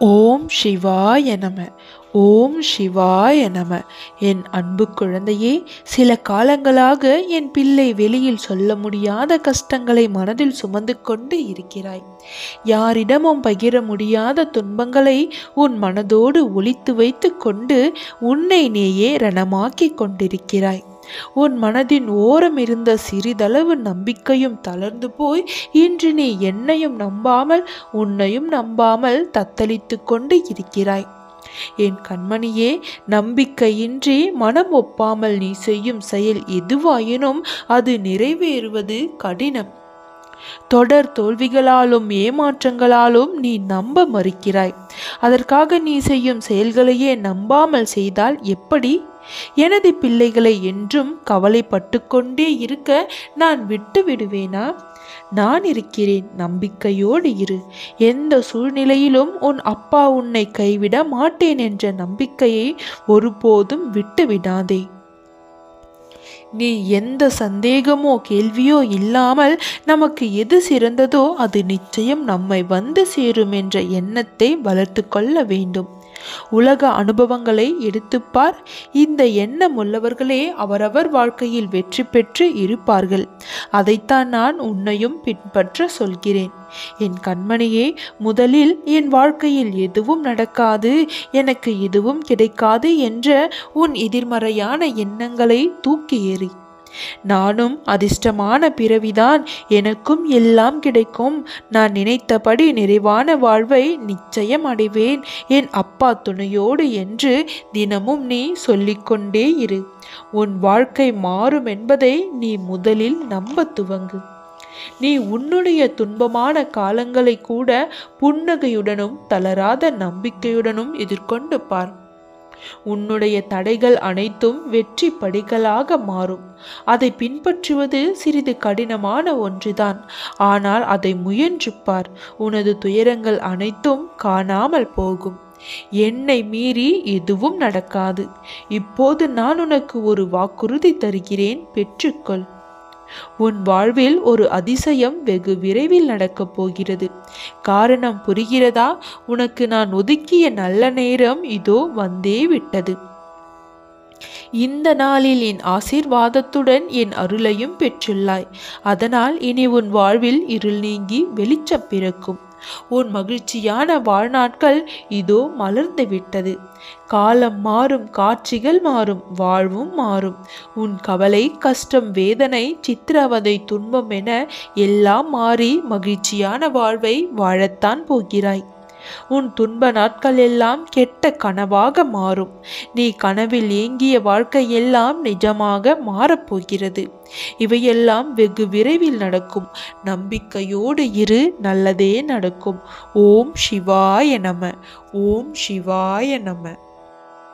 ஓம் சிவாய நம ஓம் சிவாய நம என் அன்பு குழந்தையே சில காலங்களாக என் பிள்ளை வெளியில் சொல்ல முடியாத கஷ்டங்களை மனதில் சுமந்து கொண்டு இருக்கிறாய் யாரிடமும் பகிர முடியாத துன்பங்களை உன் மனதோடு ஒளித்து வைத்து கொண்டு உன்னை நீயே ரணமாக்கி கொண்டிருக்கிறாய் உன் மனதின் ஓரம் இருந்த சிறிதளவு நம்பிக்கையும் தளர்ந்து போய் இன்று நீ என்னையும் நம்பாமல் உன்னையும் நம்பாமல் தத்தளித்து கொண்டு இருக்கிறாய் என் கண்மணியே நம்பிக்கையின்றி மனம் ஒப்பாமல் நீ செய்யும் செயல் எதுவாயினும் அது நிறைவேறுவது கடினம் தொடர் தோல்விகளாலும் ஏமாற்றங்களாலும் நீ நம்ப மறுக்கிறாய் அதற்காக நீ செய்யும் செயல்களையே நம்பாமல் செய்தால் எப்படி எனது பிள்ளைகளை என்றும் கவலைப்பட்டு கொண்டே இருக்க நான் விட்டு விடுவேனா நான் இருக்கிறேன் நம்பிக்கையோடு இரு எந்த சூழ்நிலையிலும் உன் அப்பா உன்னை கைவிட மாட்டேன் என்ற நம்பிக்கையை ஒருபோதும் விட்டு விடாதே நீ எந்த சந்தேகமோ கேள்வியோ இல்லாமல் நமக்கு எது சிறந்ததோ அது நிச்சயம் நம்மை வந்து சேரும் என்ற எண்ணத்தை வளர்த்து கொள்ள வேண்டும் உலக அனுபவங்களை எடுத்துப்பார் இந்த எண்ணம் உள்ளவர்களே அவரவர் வாழ்க்கையில் வெற்றி பெற்று இருப்பார்கள் அதைத்தான் நான் உன்னையும் பின்பற்ற சொல்கிறேன் என் கண்மணியே முதலில் என் வாழ்க்கையில் எதுவும் நடக்காது எனக்கு எதுவும் கிடைக்காது என்ற உன் எதிர்மறையான எண்ணங்களை தூக்கி எறி நானும் அதிர்ஷ்டமான பிறவிதான் எனக்கும் எல்லாம் கிடைக்கும் நான் நினைத்தபடி நிறைவான வாழ்வை நிச்சயம் அடைவேன் என் அப்பா துணையோடு என்று தினமும் நீ சொல்லிக்கொண்டே இரு உன் வாழ்க்கை மாறும் என்பதை நீ முதலில் நம்ப துவங்கு நீ உன்னுடைய துன்பமான காலங்களை கூட புன்னகையுடனும் தளராத நம்பிக்கையுடனும் எதிர்கொண்டு பார் உன்னுடைய தடைகள் அனைத்தும் வெற்றி படிகளாக மாறும் அதை பின்பற்றுவது சிறிது கடினமான ஒன்றுதான் ஆனால் அதை முயன்று பார் உனது துயரங்கள் அனைத்தும் காணாமல் போகும் என்னை மீறி எதுவும் நடக்காது இப்போது நான் உனக்கு ஒரு வாக்குறுதி தருகிறேன் பெற்றுக்கொள் உன் வாழ்வில் ஒரு அதிசயம் வெகு விரைவில் நடக்கப் போகிறது காரணம் புரிகிறதா உனக்கு நான் ஒதுக்கிய நல்ல நேரம் இதோ வந்தே விட்டது இந்த நாளில் என் ஆசீர்வாதத்துடன் என் அருளையும் பெற்றுள்ளாய் அதனால் இனி உன் வாழ்வில் இருள் நீங்கி வெளிச்சம் பிறக்கும் உன் மகிழ்ச்சியான வாழ்நாட்கள் இதோ மலர்ந்து விட்டது காலம் மாறும் காட்சிகள் மாறும் வாழ்வும் மாறும் உன் கவலை கஷ்டம் வேதனை சித்திரவதை துன்பம் என எல்லாம் மாறி மகிழ்ச்சியான வாழ்வை வாழத்தான் போகிறாய் உன் துன்ப நாட்கள் எல்லாம் கெட்ட கனவாக மாறும் நீ கனவில் ஏங்கிய வாழ்க்கை எல்லாம் நிஜமாக மாறப்போகிறது இவையெல்லாம் வெகு விரைவில் நடக்கும் நம்பிக்கையோடு இரு நல்லதே நடக்கும் ஓம் சிவாய நம ஓம் சிவாய நம